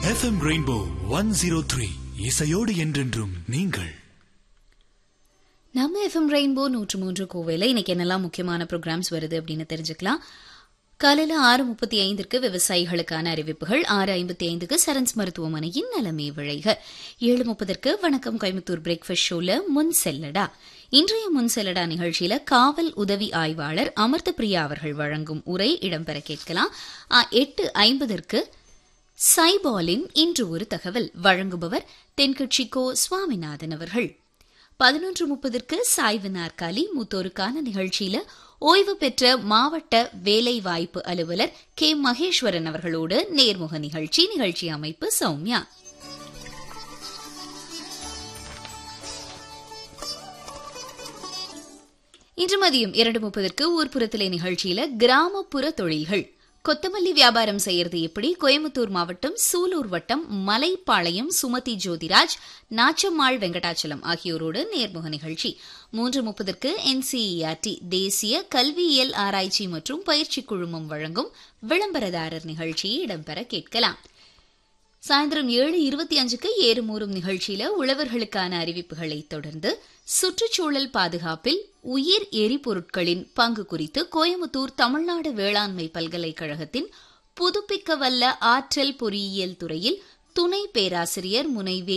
FM rainbow one zero three இசையோடு என்றென்றும் நீங்கள் நம்ம எஃப்எம் ரெயின்போ நூற்று மூன்று கோவையில் இன்னைக்கு என்னெல்லாம் முக்கியமான ப்ரோக்ராம்ஸ் வருது அப்படின்னு தெரிஞ்சுக்கலாம் காலையில ஆறு முப்பத்தி ஐந்திற்கு விவசாயிகளுக்கான அறிவிப்புகள் ஆறு ஐம்பத்தி ஐந்துக்கு சரன்ஸ் மருத்துவமனையின் நலமே விழைக ஏழு முப்பதற்கு வணக்கம் கோயம்புத்தூர் பிரேக்ஃபாஸ்ட் ஷோல முன் செல்லடா இன்றைய முன் செல்லடா நிகழ்ச்சியில காவல் உதவி ஆய்வாளர் அமர்த்த பிரியா அவர்கள் வழங்கும் உரை இடம்பெற கேட்கலாம் ஆ, எட்டு ஐம்பதற்கு சைபாலின் இன்று ஒரு தகவல் வழங்குபவர் தென்கட்சி கோ சுவாமிநாதன் அவர்கள் பதினொன்று முப்பதற்கு சாய்வு நாற்காலி மூத்தோருக்கான நிகழ்ச்சியில ஓய்வு பெற்ற மாவட்ட வேலை வாய்ப்பு அலுவலர் கே மகேஸ்வரன் அவர்களோடு நேர்முக நிகழ்ச்சி நிகழ்ச்சி அமைப்பு சௌமியா இன்று மதியம் இரண்டு முப்பதற்கு ஊர்ப்புறத்திலே நிகழ்ச்சியில கிராமப்புற தொழில்கள் கொத்தமல்லி வியாபாரம் செய்யறது எப்படி கோயம்புத்தூர் மாவட்டம் சூலூர் வட்டம் மலைப்பாளையம் சுமதி ஜோதிராஜ் நாச்சம்மாள் வெங்கடாச்சலம் ஆகியோரோடு நேர்முக நிகழ்ச்சி மூன்று முப்பதற்கு என்சிஇஆர்டி தேசிய கல்வியியல் ஆராய்ச்சி மற்றும் பயிற்சி குழுமம் வழங்கும் விளம்பரதாரர் நிகழ்ச்சி இடம்பெற கேட்கலாம் சாயந்தரம் ஏழு இருபத்தி அஞ்சுக்கு ஏறுமூறும் நிகழ்ச்சியில உழவர்களுக்கான அறிவிப்புகளை தொடர்ந்து சுற்றுச்சூழல் பாதுகாப்பில் உயிர் எரிபொருட்களின் பங்கு குறித்து கோயமுத்தூர் தமிழ்நாடு வேளாண்மை பல்கலைக்கழகத்தின் புதுப்பிக்கவல்ல ஆற்றல் பொறியியல் துறையில் துணை பேராசிரியர் முனைவே